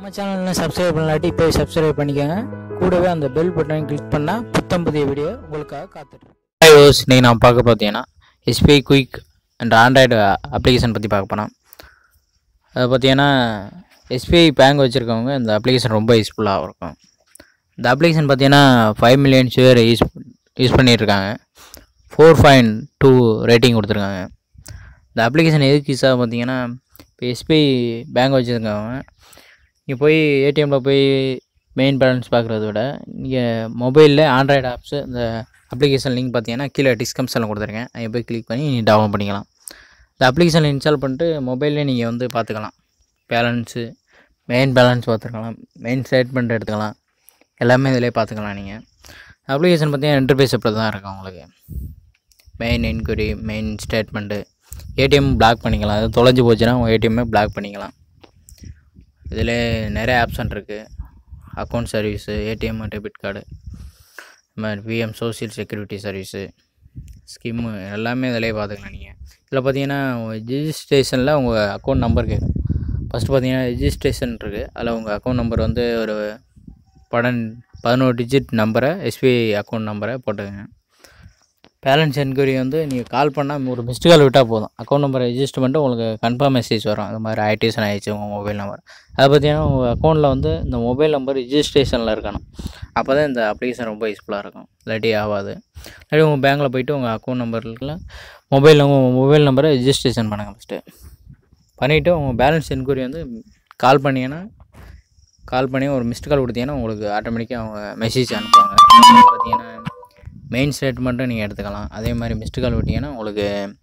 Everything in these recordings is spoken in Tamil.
நம்ம சேனலில் சப்ஸ்கிரைப் பண்ணலாட்டி இப்போ சப்ஸ்கிரைப் பண்ணிக்கோங்க கூடவே அந்த பெல் பட்டனை கிளிக் பண்ணால் புத்தம் புதிய வீடியோ உங்களுக்காக காத்துட்டு யோஸ் இன்றைக்கி நான் பார்க்க பார்த்தீங்கன்னா எஸ்பிஐ குயிக் என்ற ஆண்ட்ராய்டு அப்ளிகேஷன் பற்றி பார்க்க போனோம் அது பார்த்தீங்கன்னா எஸ்பிஐ பேங்க் வச்சுருக்கவங்க இந்த அப்ளிகேஷன் ரொம்ப யூஸ்ஃபுல்லாக இருக்கும் இந்த அப்ளிகேஷன் பார்த்தீங்கன்னா ஃபைவ் மில்லியன் பேர் யூஸ் யூஸ் பண்ணிகிட்ருக்காங்க ஃபோர் பாயிண்ட் டூ ரேட்டிங் கொடுத்துருக்காங்க இந்த அப்ளிகேஷன் எதுக்கு யூஸ் ஆகும் பார்த்தீங்கன்னா இப்போ எஸ்பிஐ பேங்க் வச்சுருக்கவங்க நீங்கள் போய் ஏடிஎம்மில் போய் மெயின் பேலன்ஸ் பார்க்குறத விட நீங்கள் மொபைலில் ஆண்ட்ராய்டு ஆப்ஸு இந்த அப்ளிகேஷன் லிங்க் பார்த்தீங்கன்னா கீழே டிஸ்கிரிப்ஷனில் கொடுத்துருக்கேன் அங்கே போய் கிளிக் பண்ணி நீங்கள் டவுன்லோட் பண்ணிக்கலாம் இந்த அப்ளிகேஷனில் இன்ஸ்டால் பண்ணிட்டு மொபைல்லே நீங்கள் வந்து பார்த்துக்கலாம் பேலன்ஸு மெயின் பேலன்ஸ் பார்த்துக்கலாம் மெயின் ஸ்டேட்மெண்ட் எடுத்துக்கலாம் எல்லாமே இதிலே பார்த்துக்கலாம் நீங்கள் அப்ளிகேஷன் பார்த்தீங்கன்னா இன்டர்ஃபேஸ் இப்படி தான் இருக்கும் உங்களுக்கு main enquiry main statement ATM block பண்ணிக்கலாம் அது தொலைஞ்சு போச்சுன்னா உங்கள் ஏடிஎம்மே பிளாக் பண்ணிக்கலாம் இதில் நிறைய ஆப்ஷன் இருக்குது account service ATM debit card இந்த மாதிரி VM social security service scheme எல்லாமே இதிலே பார்த்துக்கலாம் நீங்கள் இதில் பார்த்தீங்கன்னா ரிஜிஸ்ட்ரேஷனில் உங்கள் அக்கௌண்ட் நம்பர் கேட்கும் ஃபஸ்ட்டு பார்த்தீங்கன்னா ரிஜிஸ்ட்ரேஷன் இருக்குது அதில் உங்கள் அக்கௌண்ட் நம்பர் வந்து ஒரு படன் பதினோரு டிஜிட் நம்பரை எஸ்பிஐ அக்கௌண்ட் நம்பரை போட்டுக்கங்க பேலன்ஸ் என்கொயரி வந்து நீங்கள் கால் பண்ணால் ஒரு மிஸ்டு கால் விட்டால் போதும் அக்கௌண்ட் நம்பர் ரெஜிஸ்டர் பண்ணிட்டு உங்களுக்கு கன்ஃபார்ம் மெசேஜ் வரும் அது மாதிரி ஆக்டிவேஷன் ஆகிடுச்சு உங்கள் மொபைல் நம்பர் அதை பார்த்தீங்கன்னா உங்கள் அக்கௌண்ட்டில் வந்து இந்த மொபைல் நம்பர் ரிஜிஸ்ட்ரேஷனில் இருக்கணும் அப்போ தான் இந்த அப்ளிகேஷன் ரொம்ப யூஸ்ஃபுல்லாக இருக்கும் இல்லாட்டி ஆகாது இல்லாட்டி உங்கள் பேங்க்கில் போயிட்டு உங்கள் அக்கௌண்ட் நம்பரில் மொபைல் உங்கள் மொபைல் நம்பரை ரிஜிஸ்ட்ரேஷன் பண்ணுங்கள் ஃபஸ்ட்டு பண்ணிவிட்டு உங்கள் பேலன்ஸ் என்கொயரி வந்து கால் பண்ணீங்கன்னா கால் பண்ணி ஒரு மிஸ்டு கால் கொடுத்தீங்கன்னா உங்களுக்கு ஆட்டோமேட்டிக்காக அவங்க மெசேஜ் அனுப்புவாங்க பார்த்தீங்கன்னா மெயின் ஸ்டேட்மெண்ட்டும் நீங்கள் எடுத்துக்கலாம் அதே மாதிரி மிஸ்டு கால் விட்டிங்கன்னா உங்களுக்கு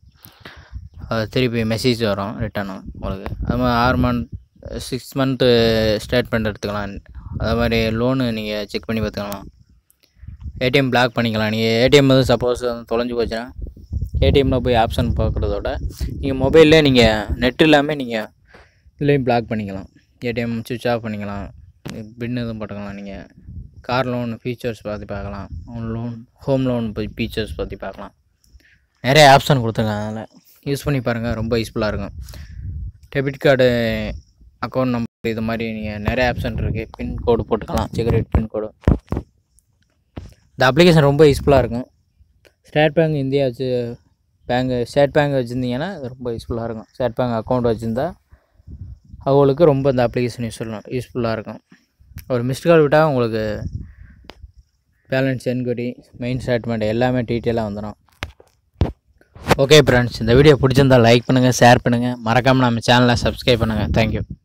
அஹ், திருப்பி மெசேஜ் வரும் ரிட்டனும் உங்களுக்கு அது மாதிரி ஆறு மந்த் சிக்ஸ் மந்த்து ஸ்டேட்மெண்ட் எடுத்துக்கலாம் அதே மாதிரி லோனு நீங்கள் செக் பண்ணி பார்த்துக்கலாம் ஏடிஎம் பிளாக் பண்ணிக்கலாம் நீங்கள் ஏடிஎம் வந்து சப்போஸ் வந்து தொலைஞ்சு போச்சுன்னா ஏடிஎம்மில் போய் ஆப்ஷன் பார்க்குறதோட நீங்கள் மொபைல்லே நீங்கள் நெட் இல்லாமல் நீங்கள் இதுலேயும் பிளாக் பண்ணிக்கலாம் ஏடிஎம் சுவிட்ச் ஆஃப் பண்ணிக்கலாம் பின் எதுவும் போட்டுக்கலாம் நீங்கள் கார் லோன் ஃபீச்சர்ஸ் பற்றி பார்க்கலாம் லோன் ஹோம் லோன் போய் ஃபீச்சர்ஸ் பற்றி பார்க்கலாம் நிறைய ஆப்ஷன் கொடுத்துருக்காங்க அதில் யூஸ் பண்ணி பாருங்கள் ரொம்ப யூஸ்ஃபுல்லாக இருக்கும் டெபிட் கார்டு அக்கௌண்ட் நம்பர் இது மாதிரி நீங்கள் நிறைய ஆப்ஷன் இருக்குது பின் கோடு போட்டுக்கலாம் செக்யூரிட்டி பின் கோடு இந்த அப்ளிகேஷன் ரொம்ப யூஸ்ஃபுல்லாக இருக்கும் ஸ்டேட் பேங்க் இந்தியா வச்சு பேங்க் ஸ்டேட் பேங்க் வச்சுருந்தீங்கன்னா அது ரொம்ப யூஸ்ஃபுல்லாக இருக்கும் ஸ்டேட் பேங்க் அக்கௌண்ட் வச்சுருந்தா அவங்களுக்கு ரொம்ப இந்த அப்ளிகேஷன் யூஸ்ஃபுல்லாக யூஸ்ஃபுல்லாக இருக்கும் ஒரு மிஸ்டு கால் விட்டால் உங்களுக்கு பேலன்ஸ் என்கொயரி மெயின் ஸ்டேட்மெண்ட் எல்லாமே டீட்டெயிலாக வந்துடும் ஓகே ஃப்ரெண்ட்ஸ் இந்த வீடியோ பிடிச்சிருந்தா லைக் பண்ணுங்கள் ஷேர் பண்ணுங்கள் மறக்காமல் நம்ம சேனலை சப்ஸ்கிரைப் பண்ணுங்கள் தேங்க்யூ